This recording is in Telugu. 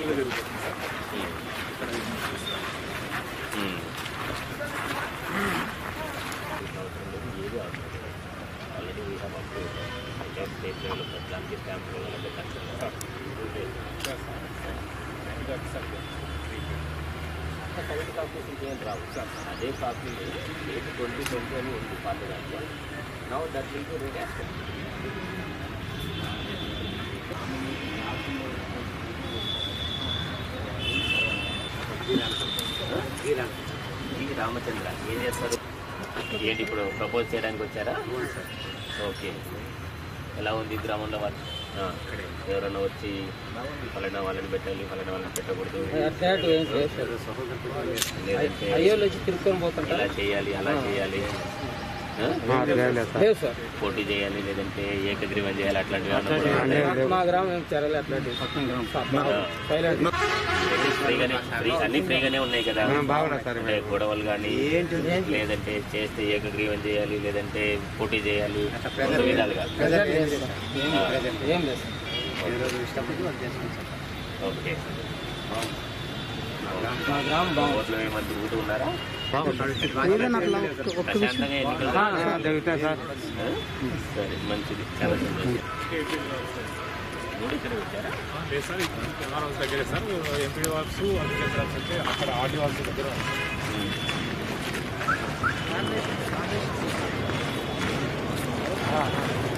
నార్మల్గా జరుగుతుంది సార్ ఇక్కడ ఉమ్. ఏది అవసరం లేదు. ఆల్రెడీ వీ హ్యావ్ అప్రూవ్డ్ అంటే స్టేట్ లెవెల్ దానికి స్టాంప్ లెవెల్ అంటే కన్సర్న్ కరెంట్ కాపీస్ ఇంకేం రావు అదే కాపీ ఎయిట్ ట్వంటీ ట్వంటీ అని ఉంది పాత దాంట్లో now that will be rate ఈ రామచంద్ర ఏం చేస్తారు ఏంటి ఇప్పుడు ప్రపోజ్ చేయడానికి వచ్చారా ఓకే ఎలా ఉంది గ్రామంలో వాళ్ళు ఆ, ఎవరైనా వచ్చి ఫలానా వాళ్ళని పెట్టాలి ఫలానా వాళ్ళని పెట్టకూడదు అట్లాంటివి ఏం లేదు సార్ లేదంటే అయ్యోళ్ళు వచ్చి తిరుక్కొని పోతుంటారు ఇలా చేయాలి అలా చేయాలి ఆ? లేదు సార్ పోటీ చేయాలి లేదంటే ఏకగ్రీవం చేయాలి అట్లాంటివి ఏమన్నా కూడా ఉన్నాయా? మా గ్రామం ఏం చర్యలు అట్లాంటివి సైలెంట్ అన్ని ఫ్రీగానే ఫ్రీ అన్ని ఫ్రీగానే ఉన్నాయి కదా అంటే గొడవలు కానీ లేదంటే చేస్తే ఏకగ్రీవం చేయాలి లేదంటే పోటీ చేయాలి రెండు విధాలుగా ఏం లేదు సార్ ఏం లేదు సార్ ఓకే మా గ్రామం బాగుంది ఓట్లు ఏమంది ఊరు ఉన్నారా ప్రశాంతంగా ఎన్నికలు జరుగుతాయా? ఆ? సరే మంచిది చాలా సంతోషం మూడు ఇక్కడ వచ్చారా లేదు సార్ తెలంగాణ దగ్గరే sir MP works agriculture works అంటే అక్కడ ఆర్డీ వర్క్స్ దగ్గర ఉమ్.